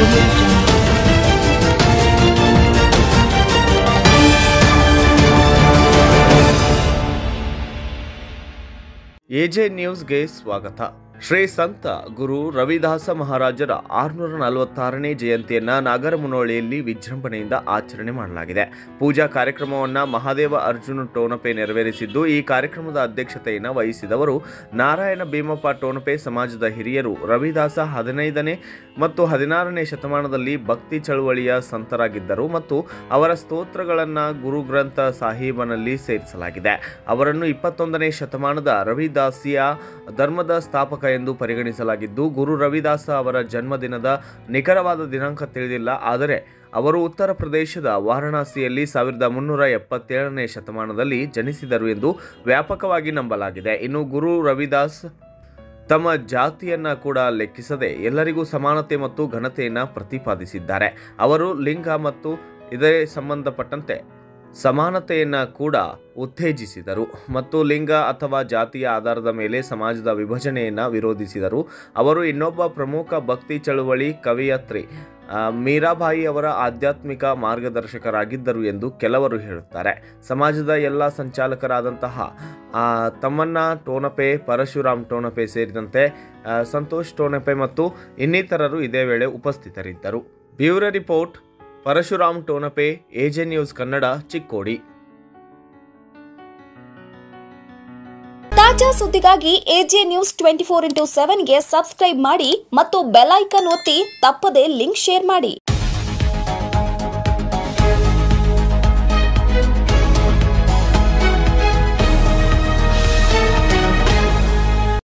audio jungle. AJ ನ್ಯೂಸ್ಗೆ ಸ್ವಾಗತ ಶ್ರೀ ಸಂತ ಗುರು ರವಿದಾಸ ಮಹಾರಾಜರ ಆರುನೂರ ನಲವತ್ತಾರನೇ ಜಯಂತಿಯನ್ನ ನಾಗರಮುನೋಳಿಯಲ್ಲಿ ವಿಜೃಂಭಣೆಯಿಂದ ಆಚರಣೆ ಮಾಡಲಾಗಿದೆ ಪೂಜಾ ಕಾರ್ಯಕ್ರಮವನ್ನ ಮಹಾದೇವ ಅರ್ಜುನ ಟೋನಪೆ ನೆರವೇರಿಸಿದ್ದು ಈ ಕಾರ್ಯಕ್ರಮದ ಅಧ್ಯಕ್ಷತೆಯನ್ನು ವಹಿಸಿದವರು ನಾರಾಯಣ ಭೀಮಪ್ಪ ಟೋನಪೆ ಸಮಾಜದ ಹಿರಿಯರು ರವಿದಾಸ ಹದಿನೈದನೇ ಮತ್ತು ಹದಿನಾರನೇ ಶತಮಾನದಲ್ಲಿ ಭಕ್ತಿ ಚಳುವಳಿಯ ಸಂತರಾಗಿದ್ದರು ಮತ್ತು ಅವರ ಸ್ತೋತ್ರಗಳನ್ನು ಗುರುಗ್ರಂಥ ಸಾಹೀಬನಲ್ಲಿ ಸೇರಿಸಲಾಗಿದೆ ಅವರನ್ನು ಇಪ್ಪತ್ತೊಂದನೇ ಶತಮಾನದ ರವಿದಾಸಿಯ ಧರ್ಮದ ಸ್ಥಾಪಕ ಎಂದು ಪರಿಗಣಿಸಲಾಗಿದ್ದು ಗುರು ರವಿದಾಸ ಅವರ ಜನ್ಮದಿನದ ನಿಖರವಾದ ದಿನಾಂಕ ತಿಳಿದಿಲ್ಲ ಆದರೆ ಅವರು ಉತ್ತರ ಪ್ರದೇಶದ ವಾರಣಾಸಿಯಲ್ಲಿ ಸಾವಿರದ ಮುನ್ನೂರ ಎಪ್ಪತ್ತೇಳನೇ ಶತಮಾನದಲ್ಲಿ ಜನಿಸಿದರು ಎಂದು ವ್ಯಾಪಕವಾಗಿ ನಂಬಲಾಗಿದೆ ಇನ್ನು ಗುರು ರವಿದಾಸ್ ತಮ್ಮ ಜಾತಿಯನ್ನ ಕೂಡ ಲೆಕ್ಕಿಸದೆ ಎಲ್ಲರಿಗೂ ಸಮಾನತೆ ಮತ್ತು ಘನತೆಯನ್ನು ಪ್ರತಿಪಾದಿಸಿದ್ದಾರೆ ಅವರು ಲಿಂಗ ಮತ್ತು ಇದೇ ಸಂಬಂಧಪಟ್ಟಂತೆ ಸಮಾನತೆಯನ್ನ ಕೂಡ ಉತ್ತೇಜಿಸಿದರು ಮತ್ತು ಲಿಂಗ ಅಥವಾ ಜಾತಿಯ ಆಧಾರದ ಮೇಲೆ ಸಮಾಜದ ವಿಭಜನೆಯನ್ನು ವಿರೋಧಿಸಿದರು ಅವರು ಇನ್ನೊಬ್ಬ ಪ್ರಮುಖ ಭಕ್ತಿ ಚಳುವಳಿ ಕವಿಯತ್ರಿ ಆ, ಮೀರಾಬಾಯಿ ಅವರ ಆಧ್ಯಾತ್ಮಿಕ ಮಾರ್ಗದರ್ಶಕರಾಗಿದ್ದರು ಎಂದು ಕೆಲವರು ಹೇಳುತ್ತಾರೆ ಸಮಾಜದ ಎಲ್ಲ ಸಂಚಾಲಕರಾದಂತಹ ಆ, ತಮ್ಮಣ್ಣ ಟೋನಪೆ ಪರಶುರಾಮ್ ಟೋನಪೆ ಸೇರಿದಂತೆ ಆ, ಸಂತೋಷ್ ಟೋನಪೆ ಮತ್ತು ಇನ್ನಿತರರು ಇದೇ ವೇಳೆ ಉಪಸ್ಥಿತರಿದ್ದರು bureau report Parashuram Tonape AJ news Kannada Chikkodi ತಾಜಾ ಸುದ್ದಿಗಾಗಿ AJ news twenty four into ಸೆವೆನ್ಗೆ ಸಬ್ಸ್ಕ್ರೈಬ್ ಮಾಡಿ ಮತ್ತು ಬೆಲ್ ಐಕನ್ ಒತ್ತಿ ತಪ್ಪದೇ ಲಿಂಕ್ ಶೇರ್ ಮಾಡಿ